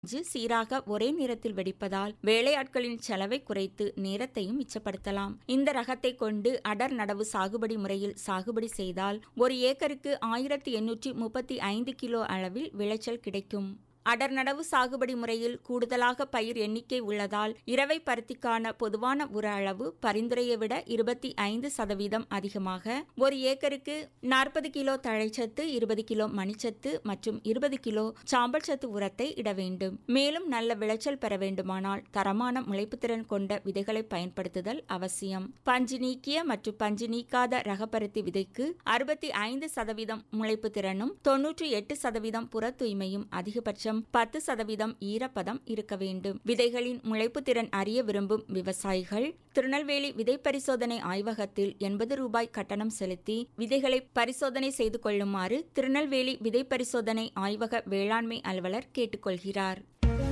பஞ்சு சீராக ஒரே நேரத்தில் வெடிப்பதால் வேலையாட்களின் செலவை குறைத்து நேரத்தையும் மிச்சப்படுத்தலாம் இந்த ரகத்தை கொண்டு அடர் நடவு சாகுபடி முறையில் சாகுபடி செய்தால் ஒரு ஏக்கருக்கு ஆயிரத்தி எண்ணூற்றி முப்பத்தி ஐந்து கிலோ அளவில் விளைச்சல் கிடைக்கும் அடர் நடவு சாகுபடி முறையில் கூடுதலாக பயிர் எண்ணிக்கை உள்ளதால் இரவை பருத்திக்கான பொதுவான உர அளவு பரிந்துரையை விட இருபத்தி ஐந்து சதவீதம் அதிகமாக ஒரு ஏக்கருக்கு நாற்பது கிலோ தழைச்சத்து இருபது கிலோ மணிச்சத்து மற்றும் இருபது கிலோ சாம்பல் சத்து உரத்தை இட வேண்டும் மேலும் நல்ல விளைச்சல் பெற வேண்டுமானால் தரமான முளைப்புத்திறன் கொண்ட விதைகளை பயன்படுத்துதல் அவசியம் பஞ்சு நீக்கிய மற்றும் பஞ்சு நீக்காத ரகப்பருத்தி விதைக்கு அறுபத்தி ஐந்து சதவீதம் முளைப்பு திறனும் தொன்னூற்றி எட்டு சதவீதம் புற தூய்மையும் அதிகபட்சம் பத்து சதவீதம் ஈரப்பதம் இருக்க வேண்டும் விதைகளின் முளைப்பு திறன் அறிய விரும்பும் விவசாயிகள் திருநெல்வேலி விதை பரிசோதனை ஆய்வகத்தில் எண்பது ரூபாய் கட்டணம் செலுத்தி விதைகளை பரிசோதனை செய்து கொள்ளுமாறு திருநெல்வேலி விதை பரிசோதனை ஆய்வக வேளாண்மை அலுவலர் கேட்டுக்கொள்கிறார்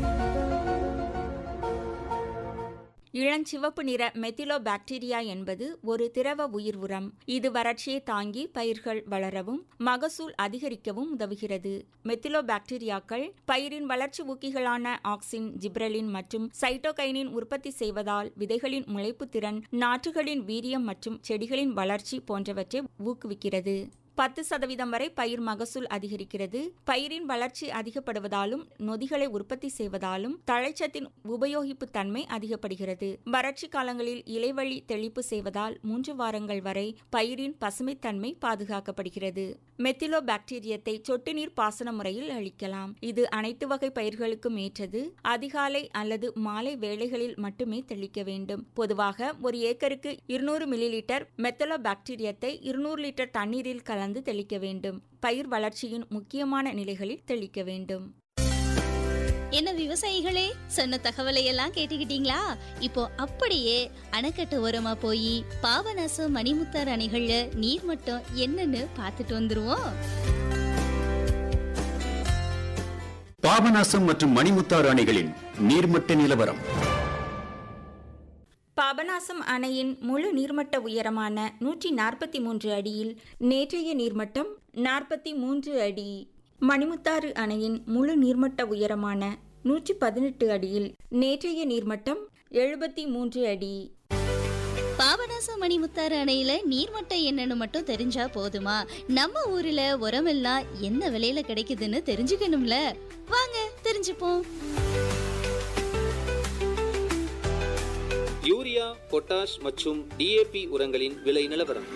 இளஞ்சிவப்பு நிற மெத்திலோ பாக்டீரியா என்பது ஒரு திரவ உயிர் உரம் இது வறட்சியை தாங்கி பயிர்கள் வளரவும் மகசூல் அதிகரிக்கவும் உதவுகிறது மெத்திலோ பாக்டீரியாக்கள் பயிரின் வளர்ச்சி ஊக்கிகளான ஆக்சின் ஜிப்ரலின் மற்றும் சைட்டோகைனின் உற்பத்தி செய்வதால் விதைகளின் முளைப்பு திறன் நாற்றுகளின் வீரியம் மற்றும் செடிகளின் வளர்ச்சி போன்றவற்றை ஊக்குவிக்கிறது பத்து சதவீதம் வரை பயிர் மகசூல் அதிகரிக்கிறது பயிரின் வளர்ச்சி அதிகப்படுவதாலும் நொதிகளை உற்பத்தி செய்வதாலும் தழைச்சத்தின் உபயோகிப்பு தன்மை அதிகப்படுகிறது வறட்சி காலங்களில் இலைவழி தெளிப்பு செய்வதால் மூன்று வாரங்கள் வரை பயிரின் பசுமைத்தன்மை பாதுகாக்கப்படுகிறது மெத்திலோ பாக்டீரியத்தை சொட்டு நீர் பாசன முறையில் அளிக்கலாம் இது அனைத்து வகை பயிர்களுக்கும் ஏற்றது அதிகாலை அல்லது மாலை வேளைகளில் மட்டுமே தெளிக்க வேண்டும் பொதுவாக ஒரு ஏக்கருக்கு இருநூறு மில்லி லிட்டர் மெத்தலோ பாக்டீரியத்தை இருநூறு லிட்டர் தண்ணீரில் கலந்து கலந்து தெளிக்க வேண்டும் பயிர் வளர்ச்சியின் முக்கியமான நிலைகளில் தெளிக்க வேண்டும் என்ன விவசாயிகளே சொன்ன தகவலை எல்லாம் கேட்டுக்கிட்டீங்களா இப்போ அப்படியே அணைக்கட்டு ஓரமா போய் பாபநாசம் மணிமுத்தார் அணைகள்ல நீர்மட்டம் என்னன்னு பார்த்துட்டு வந்துருவோம் பாபநாசம் மற்றும் மணிமுத்தாறு அணைகளின் நீர்மட்ட நிலவரம் பாபநாசம் அணையின் முழு நீர்மட்ட உயரமான நூற்றி நாற்பத்தி மூன்று அடியில் நேற்றைய நீர்மட்டம் நாற்பத்தி மூன்று அடி மணிமுத்தாறு அணையின் முழு நீர்மட்ட உயரமான நூற்றி பதினெட்டு அடியில் நேற்றைய நீர்மட்டம் எழுபத்தி மூன்று அடி பாபநாசம் மணிமுத்தாறு அணையில நீர்மட்டம் என்னன்னு மட்டும் தெரிஞ்சா போதுமா நம்ம ஊர்ல உரமெல்லாம் என்ன விலையில கிடைக்குதுன்னு தெரிஞ்சுக்கணும்ல வாங்க தெரிஞ்சுப்போம் யூரியா பொட்டாஷ் மற்றும் டிஏபி உரங்களின் விலை நிலவரம்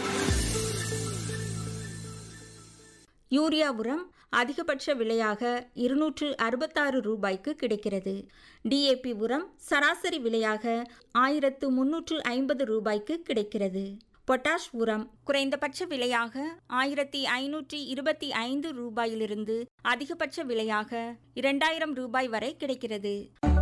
யூரியா உரம் அதிகபட்ச விலையாக இருநூற்று அறுபத்தாறு ரூபாய்க்கு கிடைக்கிறது டிஏபி உரம் சராசரி விலையாக ஆயிரத்து முன்னூற்று ஐம்பது ரூபாய்க்கு கிடைக்கிறது பொட்டாஷ் உரம் குறைந்தபட்ச விலையாக ஆயிரத்தி ஐநூற்றி இருபத்தி ஐந்து ரூபாயிலிருந்து அதிகபட்ச விலையாக இரண்டாயிரம் ரூபாய் வரை கிடைக்கிறது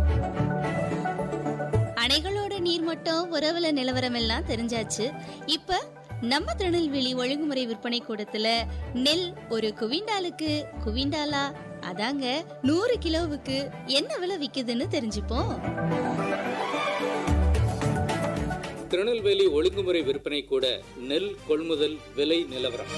அணைகளோட நீர்மட்டம் உறவுல நிலவரம் எல்லாம் தெரிஞ்சாச்சு இப்ப நம்ம திருநெல்வேலி ஒழுங்குமுறை விற்பனை கூடத்துல நெல் ஒரு குவிண்டாலுக்கு குவிண்டாலா அதாங்க நூறு கிலோவுக்கு என்ன விலை விக்குதுன்னு தெரிஞ்சுப்போம் திருநெல்வேலி ஒழுங்குமுறை விற்பனை கூட நெல் கொள்முதல் விலை நிலவரம்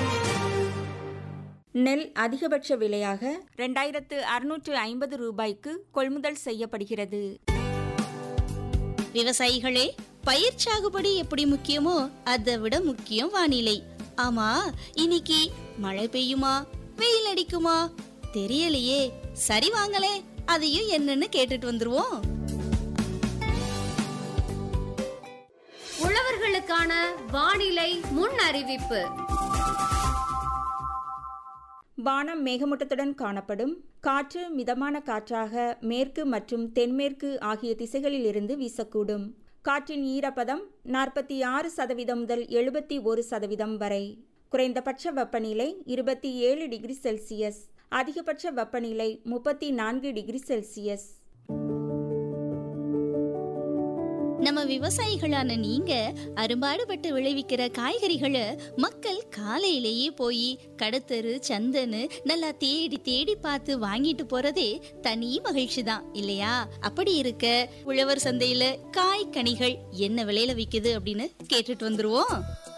நெல் அதிகபட்ச விலையாக ரெண்டாயிரத்து அறுநூற்று ஐம்பது ரூபாய்க்கு கொள்முதல் செய்யப்படுகிறது விவசாயிகளே பயிர் சாகுபடி எப்படி முக்கியமோ அதை விட முக்கியம் வானிலை ஆமா இன்னைக்கு மழை பெய்யுமா வெயில் அடிக்குமா தெரியலையே சரி வாங்களே அதையும் என்னன்னு கேட்டுட்டு வந்துருவோம் உழவர்களுக்கான வானிலை முன் அறிவிப்பு வானம் மேகமூட்டத்துடன் காணப்படும் காற்று மிதமான காற்றாக மேற்கு மற்றும் தென்மேற்கு ஆகிய திசைகளில் இருந்து வீசக்கூடும் காற்றின் ஈரப்பதம் நாற்பத்தி ஆறு சதவீதம் முதல் எழுபத்தி ஒரு சதவீதம் வரை குறைந்தபட்ச வெப்பநிலை இருபத்தி ஏழு டிகிரி செல்சியஸ் அதிகபட்ச வெப்பநிலை முப்பத்தி நான்கு டிகிரி செல்சியஸ் நம்ம விவசாயிகளான நீங்க அரும்பாடுபட்டு விளைவிக்கிற காய்கறிகளை மக்கள் காலையிலேயே போய் கடத்தரு சந்தன்னு நல்லா தேடி தேடி பார்த்து வாங்கிட்டு போறதே தனி மகிழ்ச்சி தான் இல்லையா அப்படி இருக்க உழவர் சந்தையில காய் கனிகள் என்ன விலையில விக்குது அப்படின்னு கேட்டுட்டு வந்துருவோம்